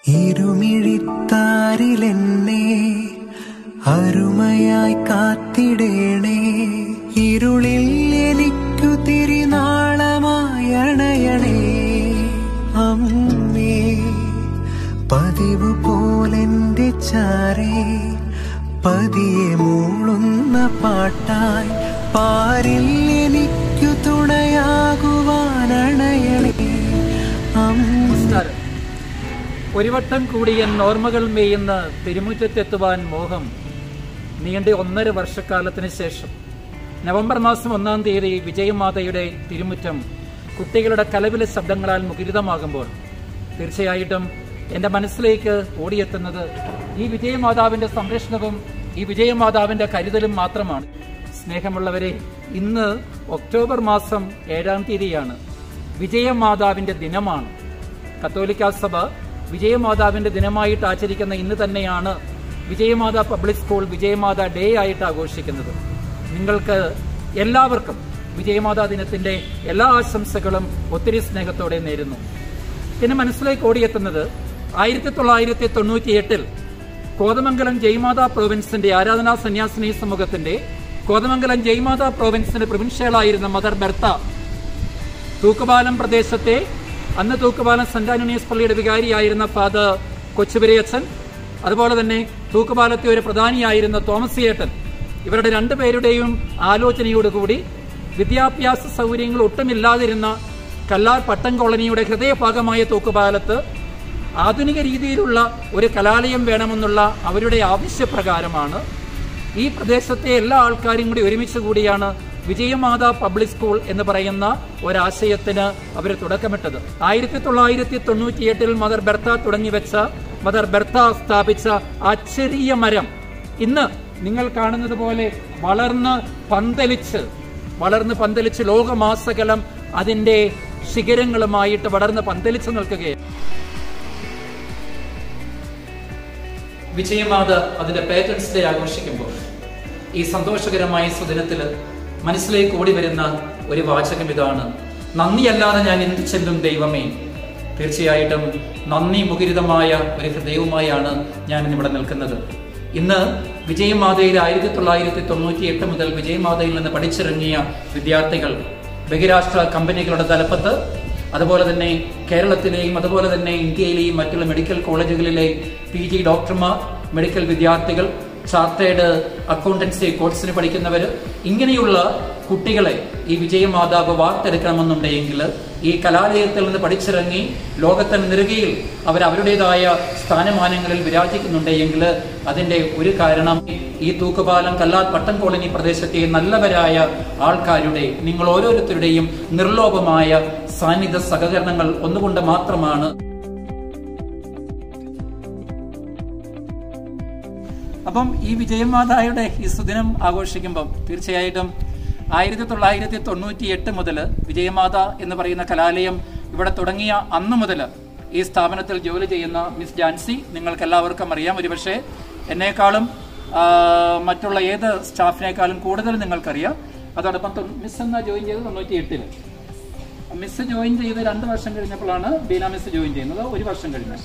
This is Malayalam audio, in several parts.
ഇരുമിഴിത്താരിലെന്നെ അരുമയായി കാത്തിടേണേ ഇരുളിൽ എനിക്കു തിരിനാളമായി അണയണേ അമ്മേ പതിവ് പോലെന്റെ ചാരേ പതിയെ മൂളുന്ന പാട്ടായി പാരിൽ എനിക്കു തുണയാകുവാനണയണേ അമ്മ നമസ്കാരം ഒരു വട്ടം കൂടി എൻ ഓർമ്മകൾ മേയുന്ന തിരുമുറ്റത്തെത്തുവാൻ മോഹം നീണ്ട ഒന്നര വർഷക്കാലത്തിന് ശേഷം നവംബർ മാസം ഒന്നാം തീയതി വിജയമാതയുടെ തിരുമുറ്റം കുട്ടികളുടെ കലവില ശബ്ദങ്ങളാൽ മുഖരിതമാകുമ്പോൾ തീർച്ചയായിട്ടും എൻ്റെ മനസ്സിലേക്ക് ഓടിയെത്തുന്നത് ഈ വിജയമാതാവിൻ്റെ സംരക്ഷണവും ഈ വിജയമാതാവിൻ്റെ കരുതലും മാത്രമാണ് സ്നേഹമുള്ളവരെ ഇന്ന് ഒക്ടോബർ മാസം ഏഴാം തീയതിയാണ് വിജയമാതാവിൻ്റെ ദിനമാണ് കത്തോലിക്ക സഭ വിജയമാതാവിന്റെ ദിനമായിട്ട് ആചരിക്കുന്ന ഇന്ന് തന്നെയാണ് Vijayamatha public school Vijayamatha day ആയിട്ട് ആഘോഷിക്കുന്നത് നിങ്ങൾക്ക് എല്ലാവർക്കും വിജയമാതാ ദിനത്തിന്റെ എല്ലാ ആശംസകളും ഒത്തിരി സ്നേഹത്തോടെ നേരുന്നു പിന്നെ മനസ്സിലേക്ക് ഓടിയെത്തുന്നത് ആയിരത്തി തൊള്ളായിരത്തി തൊണ്ണൂറ്റി എട്ടിൽ കോതമംഗലം ജയ്മാതാ പ്രോവിൻസിന്റെ ആരാധനാ സന്യാസിനി സമൂഹത്തിന്റെ കോതമംഗലം ജയ്മാതാ പ്രോവിൻസിന്റെ പ്രൊവിൻഷ്യലായിരുന്ന മദർ ബെർത്ത തൂക്കുപാലം പ്രദേശത്തെ അന്ന് തൂക്കുപാലം സെന്റ് ആന്റണീസ് പള്ളിയുടെ വികാരിയായിരുന്ന ഫാദർ കൊച്ചുപെരിയച്ചൻ അതുപോലെ തന്നെ തൂക്കുപാലത്തെ ഒരു പ്രധാനിയായിരുന്ന തോമസിയേട്ടൻ ഇവരുടെ രണ്ടുപേരുടെയും ആലോചനയോടുകൂടി വിദ്യാഭ്യാസ സൗകര്യങ്ങൾ ഒട്ടുമില്ലാതിരുന്ന കല്ലാർ പട്ടം കോളനിയുടെ ഹൃദയഭാഗമായ തൂക്കുപാലത്ത് ആധുനിക രീതിയിലുള്ള ഒരു കലാലയം വേണമെന്നുള്ള അവരുടെ ആവശ്യപ്രകാരമാണ് ഈ പ്രദേശത്തെ എല്ലാ ആൾക്കാരും കൂടി ഒരുമിച്ച് കൂടിയാണ് വിജയമാത പബ്ലിക് സ്കൂൾ എന്ന് പറയുന്ന ഒരാശയത്തിന് അവർ തുടക്കമിട്ടത് ആയിരത്തി തൊള്ളായിരത്തി തൊണ്ണൂറ്റിയെട്ടിൽ മദർ ബെർത്ത തുടങ്ങി വെച്ച മദർ ബെർത്ത സ്ഥാപിച്ച ആ ചെറിയ മരം ഇന്ന് നിങ്ങൾ കാണുന്നത് പോലെ വളർന്ന് പന്തലിച്ച് വളർന്ന് പന്തലിച്ച് ലോകമാസകലം അതിന്റെ ശിഖരങ്ങളുമായിട്ട് വളർന്ന് പന്തലിച്ച് നിൽക്കുകയാണ് വിജയമാത അതിന്റെ പേറ്റൻസ് ഡേ ആഘോഷിക്കുമ്പോൾ ഈ സന്തോഷകരമായ സുദിനത്തിൽ മനസ്സിലേക്ക് ഓടി വരുന്ന ഒരു വാചകം ഇതാണ് നന്ദിയല്ലാതെ ഞാൻ എന്ത് ചെല്ലും ദൈവമേ തീർച്ചയായിട്ടും നന്ദി മുഖരിതമായ ഒരു ഹൃദയവുമായാണ് ഞാൻ ഇന്നിവിടെ നിൽക്കുന്നത് ഇന്ന് വിജയമാതയിൽ ആയിരത്തി തൊള്ളായിരത്തി തൊണ്ണൂറ്റി എട്ട് മുതൽ വിജയമാതയിൽ നിന്ന് പഠിച്ചിറങ്ങിയ വിദ്യാർത്ഥികൾ ബഹിരാഷ്ട്ര കമ്പനികളുടെ തലപ്പത്ത് അതുപോലെ തന്നെ കേരളത്തിലെയും അതുപോലെ തന്നെ ഇന്ത്യയിലെയും മറ്റുള്ള മെഡിക്കൽ കോളേജുകളിലെ പി ജി ഡോക്ടർമാർ മെഡിക്കൽ വിദ്യാർത്ഥികൾ ചാർട്ടേഡ് അക്കൗണ്ടൻസി കോഴ്സിന് പഠിക്കുന്നവർ ഇങ്ങനെയുള്ള കുട്ടികളെ ഈ വിജയമാതാവ് വാർത്തെടുക്കണമെന്നുണ്ടെങ്കിൽ ഈ കലാലയത്തിൽ നിന്ന് പഠിച്ചിറങ്ങി ലോകത്തിന് നെറുകയിൽ അവർ അവരുടേതായ സ്ഥാനമാനങ്ങളിൽ വിരാജിക്കുന്നുണ്ടെങ്കിൽ അതിന്റെ ഒരു കാരണം ഈ തൂക്കുപാലം കല്ലാർ പട്ടം കോളനി പ്രദേശത്തെ നല്ലവരായ ആൾക്കാരുടെ നിങ്ങൾ ഓരോരുത്തരുടെയും നിർലോഭമായ സാന്നിധ്യ സഹകരണങ്ങൾ ഒന്നുകൊണ്ട് മാത്രമാണ് അപ്പം ഈ വിജയമാതായുടെ ഈ സുദിനം ആഘോഷിക്കുമ്പം തീർച്ചയായിട്ടും ആയിരത്തി തൊള്ളായിരത്തി തൊണ്ണൂറ്റി എട്ട് മുതൽ വിജയമാത എന്ന് പറയുന്ന കലാലയം ഇവിടെ തുടങ്ങിയ അന്ന് മുതൽ ഈ സ്ഥാപനത്തിൽ ജോലി ചെയ്യുന്ന മിസ് ജാൻസി നിങ്ങൾക്ക് എല്ലാവർക്കും അറിയാം ഒരുപക്ഷെ എന്നേക്കാളും ആ, മറ്റുള്ള ഏത് സ്റ്റാഫിനേക്കാളും കൂടുതൽ നിങ്ങൾക്കറിയാം അതോടൊപ്പം തൊ- മിസ് എന്നാ ജോയിൻ ചെയ്തത് തൊണ്ണൂറ്റി എട്ടില് മിസ് ജോയിൻ ചെയ്ത് രണ്ട് വർഷം കഴിഞ്ഞപ്പോഴാണ് ബീന മിസ് ജോയിൻ ചെയ്യുന്നത് ഒരു വർഷം കഴിഞ്ഞു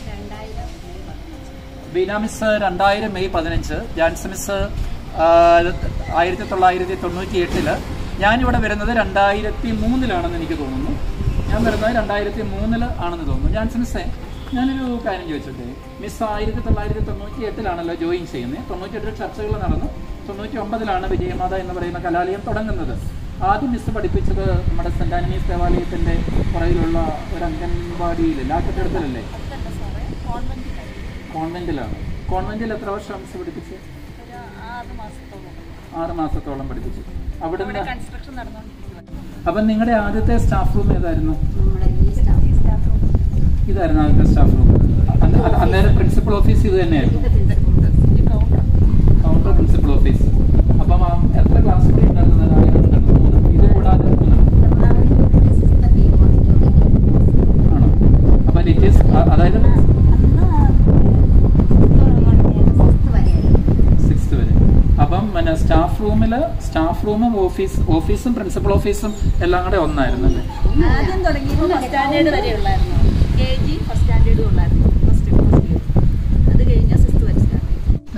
ബീന മിസ് രണ്ടായിരം മെയ് പതിനഞ്ച് ജാൻസ് മിസ് ആ, ആയിരത്തി തൊള്ളായിരത്തി തൊണ്ണൂറ്റി എട്ടില് ഞാനിവിടെ വരുന്നത് രണ്ടായിരത്തി മൂന്നിലാണെന്ന് എനിക്ക് തോന്നുന്നു ഞാൻ വരുന്നത് രണ്ടായിരത്തി മൂന്നില് ആണെന്ന് തോന്നുന്നു ജാൻസ് മിസ്സേ ഞാനൊരു കാര്യം ചോദിച്ചോട്ടെ മിസ് ആയിരത്തി തൊള്ളായിരത്തി തൊണ്ണൂറ്റി എട്ടിലാണല്ലോ ജോയിൻ ചെയ്യുന്നത് തൊണ്ണൂറ്റി എട്ടിൽ ചർച്ചകൾ നടന്നു തൊണ്ണൂറ്റി ഒമ്പതിലാണ് വിജയമാത എന്ന് പറയുന്ന കലാലയം തുടങ്ങുന്നത് ആദ്യം മിസ് പഠിപ്പിച്ചത് നമ്മുടെ സെന്റ് ആന്റണീസ് ദേവാലയത്തിന്റെ പുറകിലുള്ള ഒരു അംഗൻവാടിയിലല്ല ആ കെട്ടിടത്തിലല്ലേ കോൺവെന്റിലാണ് കോൺവെന്റിൽ എത്ര വർഷം മിസ് പഠിപ്പിച്ചു ആറ് മാസത്തോളം പഠിപ്പിച്ചു അവിടുന്ന് കൺസ്ട്രക്ഷൻ നടന്നുകൊണ്ടിരിക്കുന്നത് അപ്പം നിങ്ങളുടെ ആദ്യത്തെ സ്റ്റാഫ് റൂം ഏതായിരുന്നു നമ്മുടെ ഈ സ്റ്റാഫ് സ്റ്റാഫ് റൂം ഇതായിരുന്നു ആദ്യത്തെ സ്റ്റാഫ് റൂം അന്നേരം പ്രിൻസിപ്പൽ ഓഫീസ് ഇത് തന്നെയായിരുന്നു ഈ കൗണ്ടർ കൗണ്ടർ പ്രിൻസിപ്പൽ ഓഫീസ് അപ്പം ആ എത്ര ക്ലാസ് കൂടി ഉണ്ടായിരുന്നത് ആയിരം ഉണ്ടായിരുന്നു മൂന്ന് ഇത് കൂടാതെ മൂന്ന് ആണോ അപ്പം ലിറ്റേഴ്സ് അതായത് സിക്സ്ത് വരെ അപ്പം പിന്നെ സ്റ്റാഫ് റൂമിൽ സ്റ്റാഫ് റൂമും ഓഫീസ് ഓഫീസും പ്രിൻസിപ്പൽ ഓഫീസും എല്ലാം കൂടെ ഒന്നായിരുന്നു അല്ലേ ആദ്യം തുടങ്ങിയപ്പോൾ ഫസ്റ്റ് സ്റ്റാൻഡേർഡ് വരെ ഉള്ളായിരുന്നു കെ ജി ഫസ്റ്റ് സ്റ്റാൻഡേർഡും ഉള്ളായിരുന്നു ഫസ്റ്റ്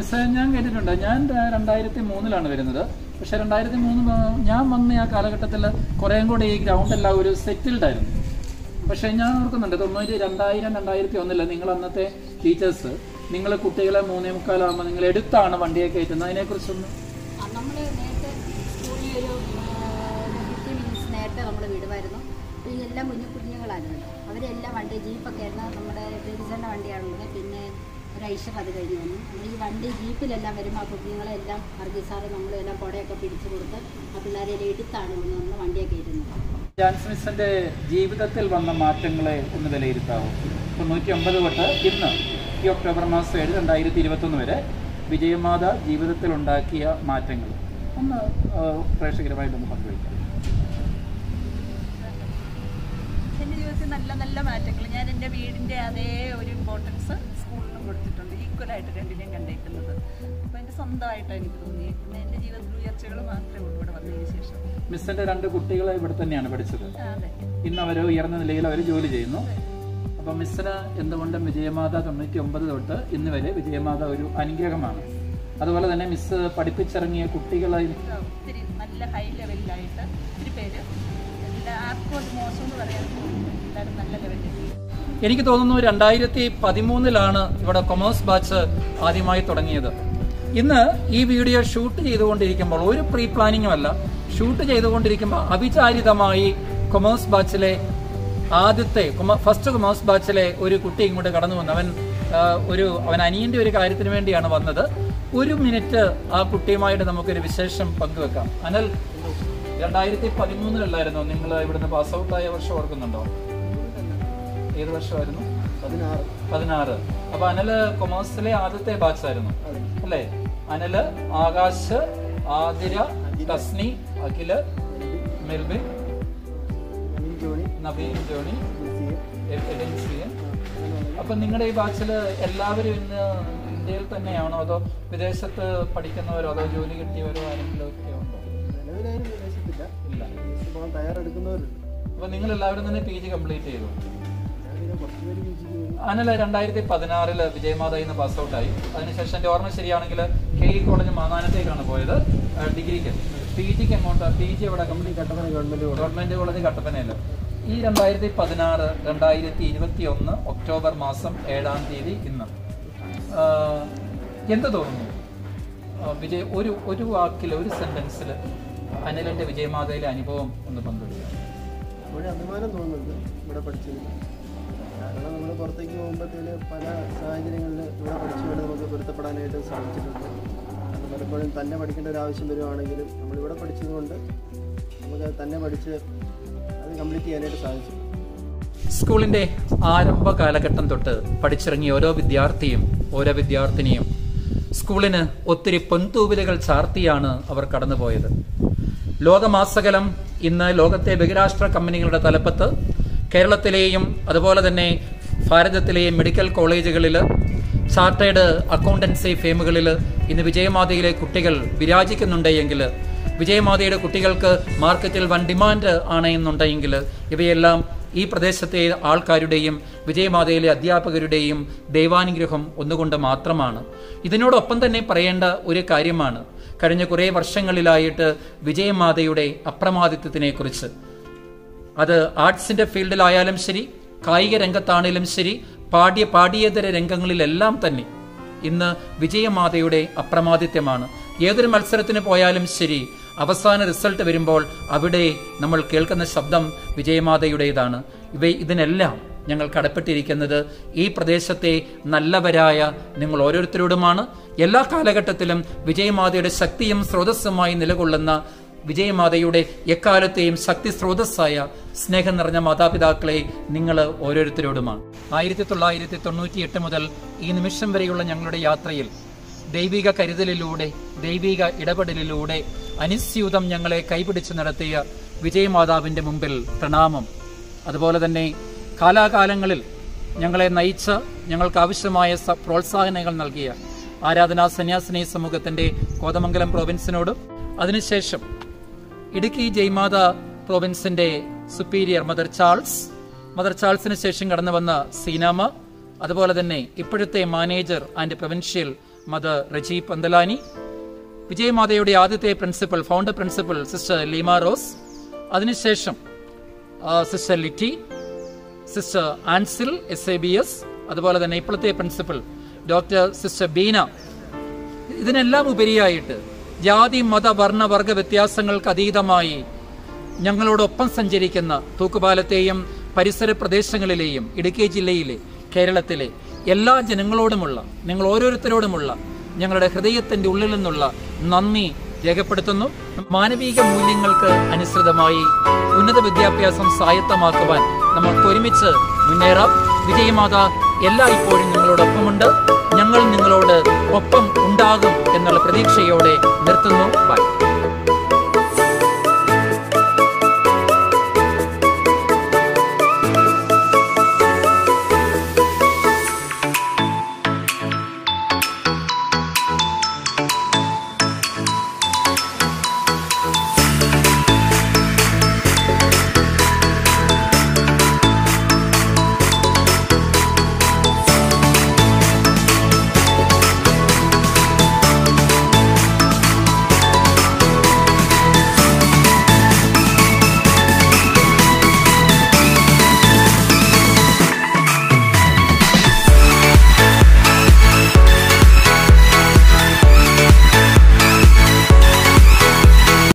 മിസ്സേ ഞാൻ കേട്ടിട്ടുണ്ട് ഞാൻ ര- രണ്ടായിരത്തി മൂന്നിലാണ് വരുന്നത് പക്ഷെ രണ്ടായിരത്തി മൂന്ന് മ- ഞാൻ വന്ന ആ കാലഘട്ടത്തിൽ കുറേയും കൂടി ഈ ഗ്രൗണ്ട് എല്ലാം ഒരു സെറ്റിൽഡ് ആയിരുന്നു പക്ഷെ ഞാൻ ഓർക്കുന്നുണ്ട് തൊണ്ണൂറ്റി രണ്ടായിരം രണ്ടായിരത്തി ഒന്നില് നിങ്ങൾ അന്നത്തെ ടീച്ചേഴ്സ് നിങ്ങൾ കുട്ടികളെ മൂന്നേ മുക്കാലാകുമ്പോൾ നിങ്ങൾ എടുത്താണ് വണ്ടിയെ കയറ്റുന്നത് അതിനെക്കുറിച്ചൊന്ന് നമ്മൾ നേരത്തെ സ്കൂളിൽ ഒരു ഫിഫ്റ്റി മിനിറ്റ്സ് നേരത്തെ നമ്മൾ വിടുമായിരുന്നു ഈ എല്ലാം കുഞ്ഞു കുഞ്ഞുങ്ങളായിരുന്നു അവരെല്ലാം വണ്ടി ജീപ്പൊക്കെ ആയിരുന്നു നമ്മുടെ ബേബിസന്റെ വണ്ടിയാണുള്ളത് പിന്നെ ഒരു ഐഷർ അത് കഴിഞ്ഞ് വന്നു നമ്മൾ ഈ വണ്ടി ജീപ്പിലെല്ലാം വരുമ്പോൾ ആ കുഞ്ഞുങ്ങളെല്ലാം അർജി സാറ് നമ്മളെല്ലാം കുടയൊക്കെ പിടിച്ചു കൊടുത്ത് ആ പിള്ളേരെ എടുത്താണ് ഇവിടുന്ന് നമ്മൾ വണ്ടിയെ കയറ്റുന്നത് ജാൻസ് മിസ്സിന്റെ ജീവിതത്തിൽ വന്ന മാറ്റങ്ങളെ ഒന്ന് വിലയിരുത്താവോ തൊണ്ണൂറ്റി ഒമ്പത് തൊട്ട് ഇന്ന് ഈ ഒക്ടോബർ മാസം ഏഴ് രണ്ടായിരത്തി ഇരുപത്തൊന്ന് വരെ വിജയമാത ജീവിതത്തിൽ ഉണ്ടാക്കിയ മാറ്റങ്ങൾ ഒന്ന് ആ, പ്രേക്ഷകരുമായിട്ടൊന്ന് പങ്കുവയ്ക്കാം എൻ്റെ ജീവിതത്തിൽ നല്ല നല്ല മാറ്റങ്ങൾ ഞാൻ എൻ്റെ വീടിൻ്റെ അതേ ഒരു ഇമ്പോർട്ടൻസ് സ്കൂളിലും കൊടുത്തിട്ടുണ്ട് ഈക്വലായിട്ട് രണ്ടിനെയും കണ്ടേക്കുന്നത് അപ്പോൾ എൻ്റെ സ്വന്തമായിട്ടാണ് എനിക്ക് തോന്നിയേക്കുന്നത് എൻ്റെ ജീവിതത്തിൽ ഉയർച്ചകൾ മാത്രമേ ഉള്ളൂ ഇവിടെ വന്നതിന് ശേഷം മിസ്സിന്റെ രണ്ട് കുട്ടികളെ ഇവിടെ തന്നെയാണ് പഠിച്ചത് ആ, അതെ ഇന്ന് അവർ ഉയർന്ന നിലയിൽ അവർ ജോലി ചെയ്യുന്നു അപ്പൊ മിസ്സിന് എന്തുകൊണ്ടും വിജയമാത തൊണ്ണൂറ്റി ഒമ്പത് തൊട്ട് ഇന്ന് വരെ വിജയമാത ഒരു അനുഗ്രഹമാണ് അതുപോലെ തന്നെ മിസ് പഠിപ്പിച്ചിറങ്ങിയ കുട്ടികളെ ആ, ഒത്തിരി നല്ല ഹൈ ലെവലിലായിട്ട് ഒത്തിരി പേര് എല്ലാ ആർക്കും അത് മോശം എന്ന് പറയാൻ പോകുന്നില്ല എല്ലാവരും നല്ല ലെവലിൽ എനിക്ക് തോന്നുന്നു രണ്ടായിരത്തി പതിമൂന്നിലാണ് ഇവിടെ കൊമേഴ്സ് ബാച്ച് ആദ്യമായി തുടങ്ങിയത് ഇന്ന് ഈ വീഡിയോ ഷൂട്ട് ചെയ്തുകൊണ്ടിരിക്കുമ്പോൾ ഒരു പ്രീ പ്ലാനിങ്ങും അല്ല ഷൂട്ട് ചെയ്തുകൊണ്ടിരിക്കുമ്പോൾ അവിചാരിതമായി കൊമേഴ്സ് ബാച്ചിലെ ആദ്യത്തെ കൊമ- ഫസ്റ്റ് കൊമേഴ്സ് ബാച്ചിലെ ഒരു കുട്ടി ഇങ്ങോട്ട് കടന്നു വന്നു അവൻ ആ, ഒരു അവൻ അനിയന്റെ ഒരു കാര്യത്തിന് വേണ്ടിയാണ് വന്നത് ഒരു മിനിറ്റ് ആ കുട്ടിയുമായിട്ട് നമുക്കൊരു വിശേഷം പങ്കുവെക്കാം അനൽ രണ്ടായിരത്തി പതിമൂന്നിലല്ലായിരുന്നോ നിങ്ങൾ ഇവിടുന്ന് പാസ് ഔട്ട് ആയ വർഷം ഓർക്കുന്നുണ്ടോ ഏത് വർഷമായിരുന്നു പതിനാറ് പതിനാറ് അപ്പൊ അനല് കൊമേഴ്സിലെ ആദ്യത്തെ ബാച്ച് ആയിരുന്നു അല്ലേ അനല് ആകാശ് ആതിര തസ്നി അഖില് മെൽബിൻ അനിൽ ജോണി നബീൻ ജോണി നസീർ എ- എഡൻ സിയൻ. അങ്ങനെ അപ്പൊ നിങ്ങളുടെ ഈ ബാച്ചില് എല്ലാവരും ഇന്ന് ഇന്ത്യയിൽ തന്നെയാണോ അതോ വിദേശത്ത് പഠിക്കുന്നവരോ അതോ ജോലി കിട്ടിയവരോ ആരെങ്കിലും ഒക്കെ ഉണ്ടോ നിലവിലാരും വിദേശത്തില്ല ഇല്ല വിദേശത്ത് പോകാൻ തയ്യാറെടുക്കുന്നവരുണ്ട് അപ്പൊ നിങ്ങൾ എല്ലാവരും തന്നെ പി ജി കംപ്ലീറ്റ് ചെയ്തു ഞാനിങ്ങനെ കുറച്ച് പേര് വിളിച്ചിട്ട് അനല രണ്ടായിരത്തി പതിനാറില് വിജയമാതായി നിന്ന് പാസ് ഔട്ട് ആയി അതിനുശേഷം എൻ്റെ ഓർമ്മ ശരിയാണെങ്കിൽ കെ ഇ കോളേജ് മാതാനത്തേക്കാണ് പോയത് ആ, ഡിഗ്രിക്ക് പി ജിക്ക് എങ്ങോട്ടാ പി ജി എവിടെ company Kattappana government government college കട്ടപ്പനയിൽ ഈ രണ്ടായിരത്തി പതിനാറ് രണ്ടായിരത്തി ഇരുപത്തി ഒന്ന് ഒക്ടോബർ മാസം ഏഴാം തീയതി ഇന്ന് ആ, എന്ത് തോന്നുന്നു ആ, വിജയ് ഒരു ഒരു വാക്കിൽ ഒരു സെന്റൻസിൽ അനിലിന്റെ വിജയമാതയിലെ അനുഭവം ഒന്ന് പങ്കുവയ്ക്കുക ഒരു അഭിമാനം തോന്നുന്നുണ്ട് ഇവിടെ പഠിച്ചത് കാരണം നമ്മൾ പുറത്തേക്ക് പോകുമ്പോഴത്തേന് പല സാഹചര്യങ്ങളിൽ ഇവിടെ പഠിച്ചുകൊണ്ട് നമുക്ക് പൊരുത്തപ്പെടാനായിട്ട് സാധിച്ചിട്ടുണ്ട് കാരണം പലപ്പോഴും തന്നെ പഠിക്കേണ്ട ഒരു ആവശ്യം വരുവാണെങ്കിലും നമ്മളിവിടെ പഠിച്ചതുകൊണ്ട് നമുക്ക് തന്നെ പഠിച്ച് അത് കംപ്ലീറ്റ് ചെയ്യാനായിട്ട് സാധിച്ചു സ്കൂളിന്റെ ആരംഭ കാലഘട്ടം തൊട്ട് പഠിച്ചിറങ്ങിയ ഓരോ വിദ്യാർത്ഥിയും ഓരോ വിദ്യാർത്ഥിനിയും സ്കൂളിന് ഒത്തിരി പൊൻതൂവലുകൾ ചാർത്തിയാണ് അവർ കടന്നുപോയത് ലോകമാസകലം ഇന്ന് ലോകത്തെ ബഹിരാഷ്ട്ര കമ്പനികളുടെ തലപ്പത്ത് കേരളത്തിലെയും അതുപോലെ തന്നെ ഭാരതത്തിലെയും മെഡിക്കൽ കോളേജുകളിൽ ചാർട്ടേഡ് അക്കൗണ്ടൻസി ഫേമുകളിൽ ഇന്ന് വിജയമാതയിലെ കുട്ടികൾ വിരാജിക്കുന്നുണ്ടെങ്കിൽ വിജയമാതയുടെ കുട്ടികൾക്ക് മാർക്കറ്റിൽ വൻ ഡിമാൻഡ് ആണ് എന്നുണ്ടെങ്കിൽ ഇവയെല്ലാം ഈ പ്രദേശത്തെ ആൾക്കാരുടെയും വിജയമാതയിലെ അധ്യാപകരുടെയും ദൈവാനുഗ്രഹം ഒന്നുകൊണ്ട് മാത്രമാണ് ഇതിനോടൊപ്പം തന്നെ പറയേണ്ട ഒരു കാര്യമാണ് കഴിഞ്ഞ കുറേ വർഷങ്ങളിലായിട്ട് വിജയമാതയുടെ അപ്രമാദിത്വത്തിനെ കുറിച്ച് അത് ആർട്സിന്റെ ഫീൽഡിലായാലും ശരി കായിക രംഗത്താണെങ്കിലും ശരി പാഠ്യ പാഠ്യേതര രംഗങ്ങളിലെല്ലാം തന്നെ ഇന്ന് വിജയമാതയുടെ അപ്രമാദിത്യമാണ് ഏതൊരു മത്സരത്തിന് പോയാലും ശരി അവസാന റിസൾട്ട് വരുമ്പോൾ അവിടെ നമ്മൾ കേൾക്കുന്ന ശബ്ദം വിജയമാതയുടേതാണ് ഇവ ഇതിനെല്ലാം ഞങ്ങൾ കടപ്പെട്ടിരിക്കുന്നത് ഈ പ്രദേശത്തെ നല്ലവരായ നിങ്ങൾ ഓരോരുത്തരോടുമാണ് എല്ലാ കാലഘട്ടത്തിലും വിജയമാതയുടെ ശക്തിയും സ്രോതസ്സുമായി നിലകൊള്ളുന്ന വിജയമാതയുടെ എക്കാലത്തെയും ശക്തി സ്രോതസ്സായ സ്നേഹം നിറഞ്ഞ മാതാപിതാക്കളെ നിങ്ങൾ ഓരോരുത്തരോടുമാണ് ആയിരത്തി തൊള്ളായിരത്തി തൊണ്ണൂറ്റി എട്ട് മുതൽ ഈ നിമിഷം വരെയുള്ള ഞങ്ങളുടെ യാത്രയിൽ ദൈവിക കരുതലിലൂടെ ദൈവിക ഇടപെടലിലൂടെ അനുസ്യൂതം ഞങ്ങളെ കൈപിടിച്ച് നടത്തിയ വിജയമാതാവിൻ്റെ മുമ്പിൽ പ്രണാമം അതുപോലെ തന്നെ കാലാകാലങ്ങളിൽ ഞങ്ങളെ നയിച്ച ഞങ്ങൾക്ക് ആവശ്യമായ സ- പ്രോത്സാഹനങ്ങൾ നൽകിയ ആരാധനാ സന്യാസിനി സമൂഹത്തിന്റെ കോതമംഗലം പ്രോവിൻസിനോടും അതിനുശേഷം ഇടുക്കി ജയ്മാത പ്രോവിൻസിന്റെ സുപ്പീരിയർ മദർ ചാൾസ് മദർ ചാൾസിന് ശേഷം കടന്നു വന്ന സീനാമ അതുപോലെ തന്നെ ഇപ്പോഴത്തെ manager and provincial mother Reji Panthalani വിജയമാതയുടെ ആദ്യത്തെ principal founder principal sister Leema Rose അതിനുശേഷം ആ, sister Litty sister Ansil S A B S അതുപോലെ തന്നെ ഇപ്പോഴത്തെ പ്രിൻസിപ്പൽ ഡോക്ടർ സിസ്റ്റർ ബീന ഇതിനെല്ലാം ഉപരിയായിട്ട് ജാതി മത വർണ്ണ വർഗ വ്യത്യാസങ്ങൾക്ക് അതീതമായി ഞങ്ങളോടൊപ്പം സഞ്ചരിക്കുന്ന തൂക്കുപാലത്തെയും പരിസര പ്രദേശങ്ങളിലെയും ഇടുക്കി ജില്ലയിലെ കേരളത്തിലെ എല്ലാ ജനങ്ങളോടുമുള്ള നിങ്ങൾ ഓരോരുത്തരോടുമുള്ള ഞങ്ങളുടെ ഹൃദയത്തിന്റെ ഉള്ളിൽ നിന്നുള്ള നന്ദി രേഖപ്പെടുത്തുന്നു മാനവിക മൂല്യങ്ങൾക്ക് അനുസൃതമായി ഉന്നത വിദ്യാഭ്യാസം സ്വായത്തമാക്കുവാൻ നമുക്ക് ഒരുമിച്ച് മുന്നേറാം വിജയമാത എല്ലായ്പ്പോഴും നിങ്ങളോടൊപ്പമുണ്ട് ഞങ്ങൾ നിങ്ങളോട് ഒപ്പം ഉണ്ടാകും എന്നുള്ള പ്രതീക്ഷയോടെ നിർത്തുന്നു ബൈ